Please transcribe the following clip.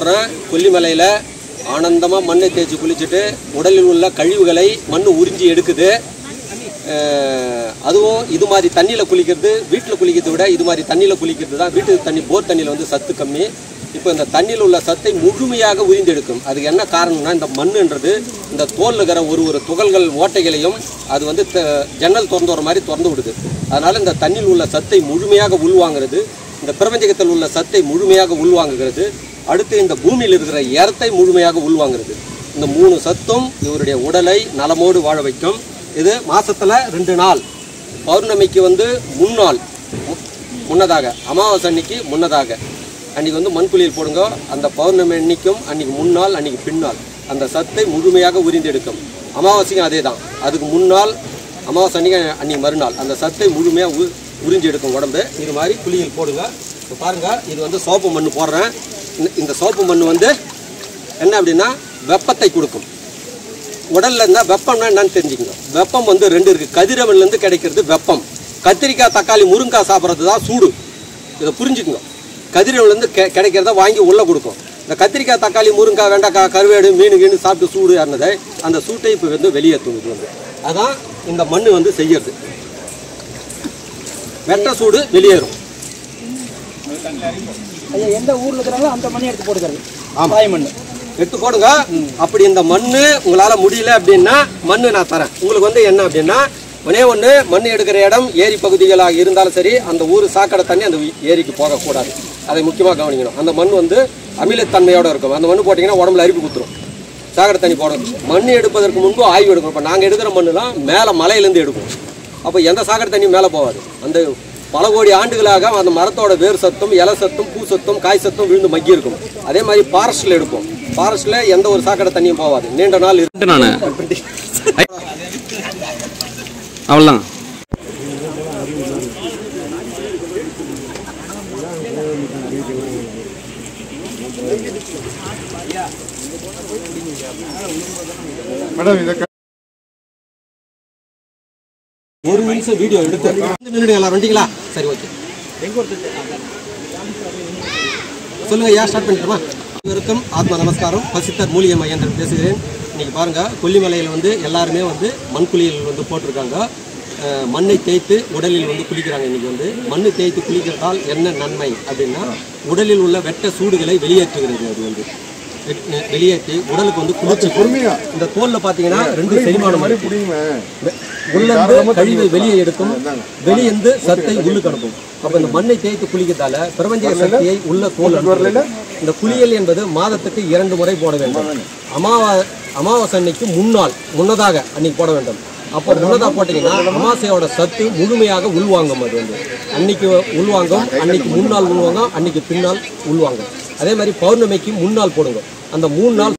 போடுறேன் கொல்லிமலையில் ஆனந்தமாக மண்ணை தேய்ச்சி குளிச்சுட்டு உடலில் உள்ள கழிவுகளை மண் உறிஞ்சி எடுக்குது அஹ், அதுவும் இது மாதிரி தண்ணியில் குளிக்கிறது வீட்டில் குளிக்கிறதை விட இது மாதிரி தண்ணியில் குளிக்கிறது தான் வீட்டு தண்ணி போர் தண்ணியில் வந்து சத்து கம்மி இப்போ இந்த தண்ணியில் உள்ள சத்தை முழுமையாக உறிந்தெடுக்கும் அதுக்கு என்ன காரணம்னா இந்த மண்ணுன்றது இந்த தோல்ல இருக்கிற ஒரு ஒரு துகள்கள் ஓட்டைகளையும் அது வந்து த- ஜன்னல் திறந்து வர மாதிரி திறந்து விடுது அதனால இந்த தண்ணியில் உள்ள சத்தை முழுமையாக உள்வாங்கிறது இந்த பிரபஞ்சகத்தில் உள்ள சத்தை முழுமையாக உள்வாங்குகிறது அடுத்து இந்த பூமியில் இருக்கிற எரத்தை முழுமையாக உள்வாங்குறது இந்த மூணு சத்தும் இவருடைய உடலை நலமோடு வாழ வைக்கும் இது மாசத்துல ரெண்டு நாள் பௌர்ணமிக்கு வந்து முன்னாள் மு- முன்னதாக அமாவாசை அன்னைக்கு முன்னதாக அன்னைக்கு வந்து மண்குளியல் போடுங்க அந்த பௌர்ணமி அன்னைக்கும் அன்னைக்கு முன்னாள் அன்னைக்கு பின்னால் அந்த சத்தை முழுமையாக உறிந்தெடுக்கும் அமாவாசைக்கும் அதே தான் அதுக்கு முன்னாள் அமாவாசை அன்னைக்கு அன்னைக்கு மறுநாள் அந்த சத்தை முழுமையாக உ உறிஞ்சி எடுக்கும் உடம்பு இது மாதிரி குளியல் போடுங்க இப்போ பாருங்க இது வந்து சோப்பு மண் போடுறேன் இந்த- இந்த சோப்பு மண் வந்து என்ன அப்படின்னா வெப்பத்தை கொடுக்கும் உடல்ல இருந்தால் வெப்பம்னா என்னன்னு தெரிஞ்சுக்கணும் வெப்பம் வந்து ரெண்டு இருக்கு கதிரவன்லேருந்து கிடைக்கிறது வெப்பம் கத்திரிக்காய் தக்காளி முருங்காய் சாப்பிட்றது தான் சூடு இதை புரிஞ்சுக்கங்க கதிரவன்லேருந்து கெ கிடைக்கிறத வாங்கி உள்ளே கொடுக்கும் இந்த கத்திரிக்காய் தக்காளி முருங்காய் வெண்டைக்காய் கருவேடு மீன் கீனு சாப்பிட்டு சூடு ஏறினதை அந்த சூட்டை இப்போ வந்து வெளியேற்றும் இது வந்து அதான் இந்த மண் வந்து செய்யறது வெட்ட சூடு வெளியேறும் ஐயா எந்த ஊர்ல இருக்கிறாங்களோ அந்த மண்ணை எடுத்து போட்டுக்கிறது ஆமா. பாய் மண் எடுத்து போடுங்க அப்படி இந்த மண்ணு உங்களால முடியல அப்படின்னா மண்ணு நான் தரேன் உங்களுக்கு வந்து என்ன அப்படின்னா ஒரே ஒன்று மண் எடுக்கிற இடம் ஏரி பகுதிகளாக இருந்தாலும் சரி அந்த ஊர் சாக்கடை தண்ணி அந்த ஏரிக்கு போகக்கூடாது அதை முக்கியமாக கவனிக்கணும் அந்த மண் வந்து அமிலத்தன்மையோட இருக்கும் அந்த மண் போட்டிங்கன்னா உடம்புல அரிப்பு குத்துரும் சாக்கடை தண்ணி போடணும் மண் எடுப்பதற்கு முன்பு ஆய்வு எடுக்கணும் இப்போ நாங்கள் எடுக்கிற மண்ணுலாம் மேலே மலையிலேருந்து எடுப்போம் அப்போ எந்த சாக்கடை தண்ணியும் மேலே போகாது அந்த பல கோடி ஆண்டுகளாக அந்த மரத்தோட வேர் சத்தும் இலை சத்தும் பூ சத்தும் காய் சத்தும் விழுந்து மக்கி இருக்கும் அதே மாதிரி ஃபாரஸ்ட்டில் எடுப்போம் ஃபாரஸ்ட்டில் எந்த ஒரு சாக்கடை தண்ணியும் போகாது நீண்ட நாள் இருக்கு நான் அவ்வளோதான் மேடம் இதை ஒரு நிமிஷம் வீடியோ எடுத்து நின்றுடுங்க எல்லாரும் வந்துட்டீங்களா சரி ஓகே சொல்லுங்க ஐயா ஸ்டார்ட் பண்ணிட்டுமா அனைவருக்கும் ஆத்ம நமஸ்காரம் பசித்தர் மூலிகை மையன் பேசுகிறேன் இன்னைக்கு பாருங்க கொல்லிமலையில் வந்து எல்லாருமே வந்து மண்குளியல் வந்து போட்டிருக்காங்க அஹ், மண்ணை தேய்த்து உடலில் வந்து குளிக்கிறாங்க இன்னைக்கு வந்து மண்ணு தேய்த்து குளிக்கிறதால் என்ன நன்மை அப்படின்னா உடலில் உள்ள வெட்ட சூடுகளை வெளியேற்றுகிறது அது வந்து வெ- வெளியேற்றி உடலுக்கு வந்து குளிர்ச்சி பொறுமையா. இந்த தோல்ல பாத்தீங்கன்னா ரெண்டு செரிமானம் இருக்கு. புரியுமே உள்ளிருந்து கழிவை வெளியே எடுக்கும் வெளியிருந்து சத்தை உள்ளுக்கு அனுப்பும் அப்ப இந்த மண்ணை தேய்த்து குளிக்கிறதால பிரபஞ்ச சக்தியை உள்ள தோல் அனுப்புகிறது. இந்த குளியல் என்பது மாதத்துக்கு இரண்டு முறை போட வேண்டும் அமாவா அமாவாசை அன்னைக்கு முன்னாள் முன்னதாக அன்னைக்கு போட வேண்டும் அப்போ முன்னதாக போட்டீங்கன்னா அமாவாசையோட சத்து முழுமையாக உள்வாங்கும் அது வந்து அன்னைக்கு உள்வாங்கும் அன்னைக்கு முன்னாள் உள்வாங்கும் அன்னைக்கு பின்னால் உள்வாங்கும் அதே மாதிரி பௌர்ணமிக்கு முன்னாள் போடுங்க அந்த மூணு நாள்